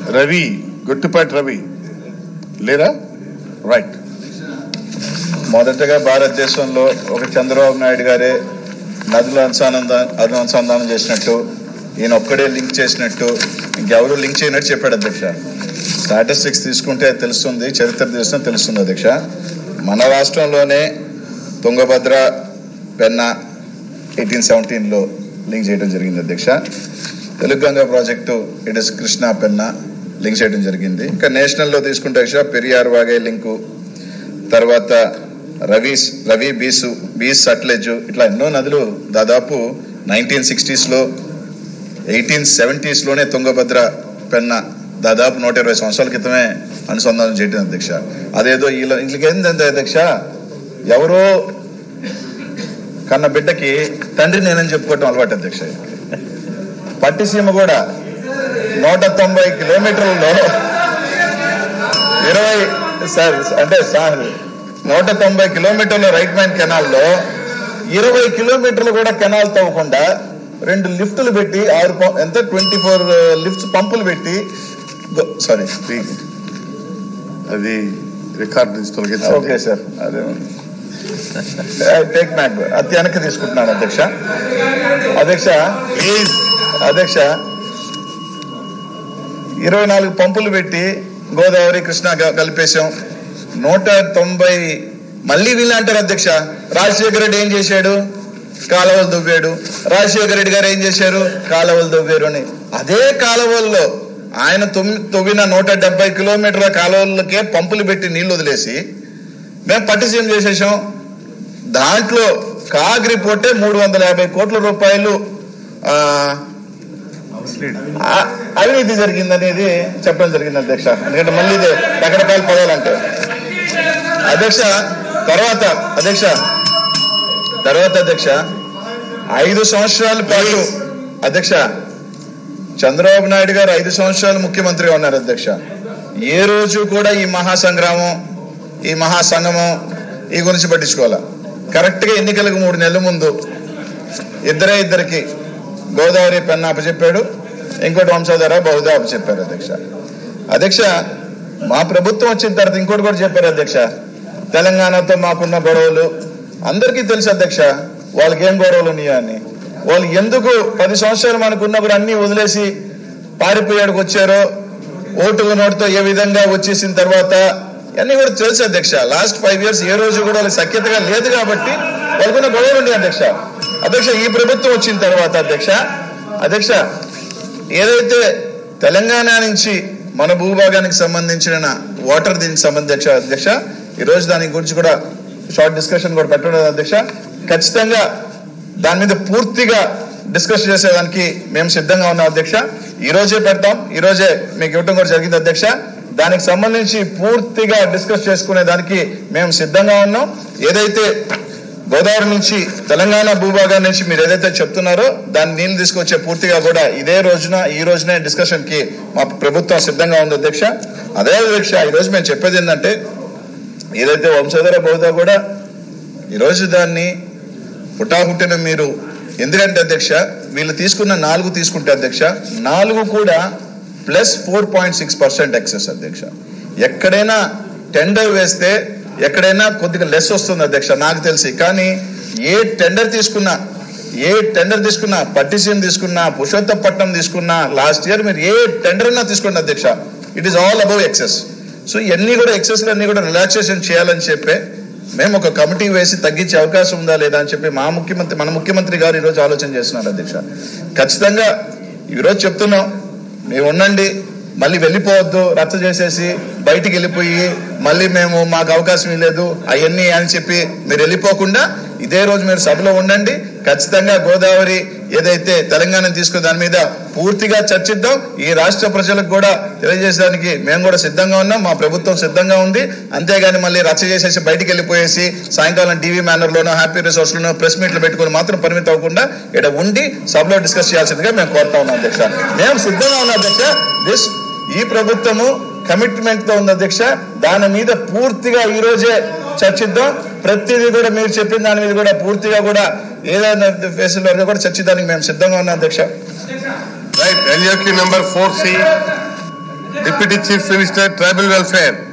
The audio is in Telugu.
రవి గుట్టుపాటి రవి లేరా రైట్ మొదటగా భారతదేశంలో ఒక చంద్రబాబు నాయుడు గారే నదుల అనుసంధానం అనుసంధానం చేసినట్టు ఈయన ఒక్కడే లింక్ చేసినట్టు ఇంకెవరు లింక్ చేయనట్టు చెప్పాడు అధ్యక్ష స్టాటిస్టిక్స్ తీసుకుంటే తెలుస్తుంది చరిత్ర తీసుకుంటే తెలుస్తుంది అధ్యక్ష మన రాష్ట్రంలోనే తుంగభద్ర పెన్న ఎయిటీన్ సెవెంటీన్లో లింక్ చేయడం జరిగింది అధ్యక్ష Telugu Ganga project it is Krishna Penna link చేయడం జరిగింది ఇంకా నేషనల్లో తీసుకుంటే అధ్యక్ష పెరియార్ వాగే లింకు తర్వాత రవి రవి బీసు బీస్ సట్లెజ్ ఇట్లా ఎన్నో నదులు దాదాపు నైన్టీన్ సిక్స్టీస్లో ఎయిటీన్ సెవెంటీస్లోనే తుంగభద్ర పెన్న దాదాపు నూట ఇరవై సంవత్సరాల క్రితమే అనుసంధానం చేయడం అధ్యక్ష అదేదో ఇలా ఇంకేందంటే అధ్యక్ష ఎవరో కన్న బిడ్డకి తండ్రి నేనని చెప్పుకోవటం అలవాటు అధ్యక్ష పట్టిసీమ కూడా నూట తొంభై కిలోమీటర్లలో ఇరవై సార్ అంటే సార్ నూట తొంభై కిలోమీటర్ల రైట్ మ్యాన్ కెనాల్లో ఇరవై కిలోమీటర్లు కూడా కెనాల్ తవ్వకుండా రెండు లిఫ్టులు పెట్టి ఆరు పం- ఎంత ట్వంటీ ఫోర్ లిఫ్ట్స్ పంపులు పెట్టి సారీ అది రికార్డ్ నుంచి తొలగించండి ఓకే సార్ అదే టేక్ బ్యాక్ అతి వెనక్కి తీసుకుంటున్నాను అధ్యక్ష అధ్యక్ష ప్లీజ్ అధ్యక్ష ఇరవై నాలుగు పంపులు పెట్టి గోదావరి కృష్ణ గ- కలిపేశాం నూట తొంభై మళ్ళీ వీళ్ళు అంటారు అధ్యక్ష రాజశేఖర రెడ్డి ఏం చేశాడు కాలువలు దువ్వాడు రాజశేఖర రెడ్డి గారు ఏం చేశారు కాలువలు దువ్వారు అని అదే కాలువల్లో ఆయన తొమ్మి- తవ్విన నూట డెబ్బై కిలోమీటర్ల కాలువలకే పంపులు పెట్టి నీళ్లు వదిలేసి మేము పట్టిసీమ చేసేసాం దాంట్లో కాగ్ రిపోర్టే మూడు వందల యాభై కోట్ల రూపాయలు ఆ, ఆ- అవినీతి జరిగిందనేది చెప్పడం జరిగింది అధ్యక్ష ఎందుకంటే మళ్ళీ ఇది రకరకాల పదాలంటే అధ్యక్ష తర్వాత అధ్యక్ష తర్వాత అధ్యక్ష ఐదు సంవత్సరాల పాటు అధ్యక్ష చంద్రబాబు నాయుడు గారు ఐదు సంవత్సరాలు ముఖ్యమంత్రిగా ఉన్నారు అధ్యక్ష ఏ రోజు కూడా ఈ మహాసంగ్రామం ఈ మహాసంగమం ఈ గురించి పట్టించుకోవాలా కరెక్ట్ గా ఎన్నికలకు మూడు నెలల ముందు ఇద్దరే ఇద్దరికి గోదావరి పెన్న అప్పచెప్పాడు ఇంకోటి వంశధార బహుదా అప్పచెప్పారు అధ్యక్ష అధ్యక్ష మా ప్రభుత్వం వచ్చిన తర్వాత ఇంకోటి కూడా చెప్పారు అధ్యక్ష తెలంగాణతో మాకున్న గొడవలు అందరికీ తెలుసు అధ్యక్ష వాళ్ళకి ఏం గొడవలు ఉన్నాయో అని వాళ్ళు ఎందుకు పది సంవత్సరాలు మనకున్నా కూడా అన్ని వదిలేసి పారిపోయాడుకు వచ్చారో ఓటు నోటుతో ఏ విధంగా వచ్చేసిన తర్వాత అన్ని కూడా తెలుసు అధ్యక్ష లాస్ట్ ఫైవ్ ఇయర్స్ ఏ రోజు కూడా వాళ్ళకి సఖ్యతగా లేదు కాబట్టి వాళ్ళకున్న గొడవలు ఉన్నాయి అధ్యక్ష అధ్యక్ష ఈ ప్రభుత్వం వచ్చిన తర్వాత అధ్యక్ష అధ్యక్ష ఏదైతే తెలంగాణ నుంచి మన భూభాగానికి సంబంధించిన వాటర్ దీనికి సంబంధించి అధ్యక్ష ఈ రోజు దాని గురించి కూడా షార్ట్ డిస్కషన్ కూడా పెట్టడం అధ్యక్ష ఖచ్చితంగా దాని మీద పూర్తిగా డిస్కస్ చేసేదానికి మేము సిద్ధంగా ఉన్నాం అధ్యక్ష ఈ రోజే పెడతాం ఈ రోజే మీకు ఇవ్వడం కూడా జరిగింది అధ్యక్ష దానికి సంబంధించి పూర్తిగా డిస్కస్ చేసుకునే దానికి మేము సిద్ధంగా ఉన్నాం ఏదైతే గోదావరి నుంచి తెలంగాణ భూభాగం నుంచి మీరు ఏదైతే చెప్తున్నారో దాన్ని నీళ్లు తీసుకొచ్చే పూర్తిగా కూడా ఇదే రోజున ఈ రోజునే డిస్కషన్ కి మా ప్రభుత్వం సిద్ధంగా ఉంది అధ్యక్ష అదే అధ్యక్ష ఈ రోజు మేము చెప్పేది ఏంటంటే ఏదైతే వంశధర బహుదా కూడా ఈరోజు దాన్ని పుట్టాహుట్టిన మీరు ఎందుకంటే అధ్యక్ష వీళ్ళు తీసుకున్న నాలుగు తీసుకుంటే అధ్యక్ష నాలుగు కూడా plus four point six percent excess అధ్యక్ష ఎక్కడైనా టెండర్ వేస్తే ఎక్కడైనా కొద్దిగా లెస్ వస్తుంది అధ్యక్ష నాకు తెలిసి కానీ ఏ టెండర్ తీసుకున్నా ఏ టెండర్ తీసుకున్నా పట్టిసీమ తీసుకున్నా పురుషోత్తపట్నం తీసుకున్నా లాస్ట్ ఇయర్ మీరు ఏ టెండర్ అయినా తీసుకోండి అధ్యక్ష it is all above excess so ఇవన్నీ కూడా ఎక్సెస్ అన్ని కూడా రిలాక్సేషన్ చేయాలని చెప్పి మేము ఒక కమిటీ వేసి తగ్గించే అవకాశం ఉందా లేదా అని చెప్పి మా ముఖ్యమంత్రి మన ముఖ్యమంత్రి గారు ఈరోజు ఆలోచన చేస్తున్నారు అధ్యక్ష ఖచ్చితంగా ఈరోజు చెప్తున్నాం మేము ఉండండి మళ్ళీ వెళ్ళిపోవద్దు రచ్చ చేసేసి బయటికి వెళ్ళిపోయి మళ్ళీ మేము మాకు అవకాశం లేదు అవన్నీ అని చెప్పి మీరు వెళ్ళిపోకుండా ఇదే రోజు మీరు సభలో ఉండండి ఖచ్చితంగా గోదావరి ఏదైతే తెలంగాణ తీసుకున్న దాని మీద పూర్తిగా చర్చిద్దాం ఈ రాష్ట్ర ప్రజలకు కూడా తెలియజేయడానికి మేము కూడా సిద్ధంగా ఉన్నాం మా ప్రభుత్వం సిద్ధంగా ఉంది అంతేగాని మళ్ళీ రచ్చ చేసేసి బయటికి వెళ్ళిపోయేసి సాయంకాలం టీవీ మేనర్ లోనో హ్యాపీ రిసోర్స్ లోనో ప్రెస్ మీట్లు పెట్టుకుని మాత్రం పరిమితం అవ్వకుండా ఇక్కడ ఉండి సభలో డిస్కస్ చేయాల్సిందిగా మేము కోరుతా ఉన్నాం అధ్యక్ష మేము సిద్ధంగా ఉన్నాం అధ్యక్ష దిస్ ఈ ప్రభుత్వము కమిట్మెంట్ తో ఉంది అధ్యక్ష దాని మీద పూర్తిగా ఈ రోజే చర్చిద్దాం ప్రతిదీ కూడా మీరు చెప్పిన దాని మీద కూడా పూర్తిగా కూడా ఏదైనా ఫేసుల వరకు కూడా చర్చిద్దానికి మేము సిద్ధంగా ఉన్నాం అధ్యక్ష right LAQ number four C deputy chief minister tribal welfare